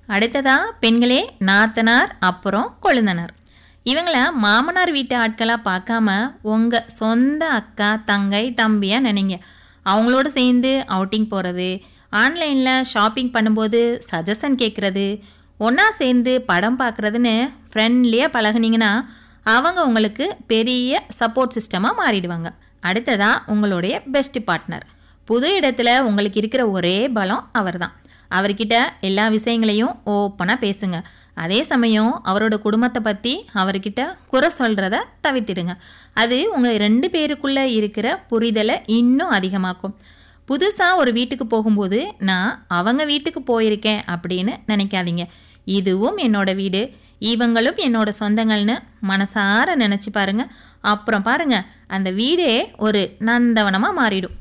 அடுத்ததா பெண்களே நாத்தனார் அப்புறம் கொழுந்தனார் இவங்கள மாமனார் வீட்டு ஆட்களாக பார்க்காம உங்கள் சொந்த அக்கா தங்கை தம்பியாக நினைங்க அவங்களோட சேர்ந்து அவுட்டிங் போகிறது ஆன்லைனில் ஷாப்பிங் பண்ணும்போது சஜஷன் கேட்குறது ஒன்றா சேர்ந்து படம் பார்க்குறதுன்னு ஃப்ரெண்ட்லியாக பழகுனீங்கன்னா அவங்க உங்களுக்கு பெரிய சப்போர்ட் சிஸ்டமாக மாறிடுவாங்க அடுத்ததா உங்களுடைய பெஸ்ட் பார்ட்னர் புது இடத்துல உங்களுக்கு இருக்கிற ஒரே பலம் அவர்தான் அவர்கிட்ட எல்லா விஷயங்களையும் ஓப்பனாக பேசுங்க அதே சமயம் அவரோட குடும்பத்தை பற்றி அவர்கிட்ட குறை சொல்கிறத தவிர்த்திடுங்க அது உங்கள் ரெண்டு பேருக்குள்ளே இருக்கிற புரிதலை இன்னும் அதிகமாக்கும் புதுசாக ஒரு வீட்டுக்கு போகும்போது நான் அவங்க வீட்டுக்கு போயிருக்கேன் அப்படின்னு நினைக்காதீங்க இதுவும் என்னோட வீடு இவங்களும் என்னோட சொந்தங்கள்னு மனசார நினச்சி பாருங்க அப்புறம் பாருங்க அந்த வீடே ஒரு நந்தவனமாக மாறிடும்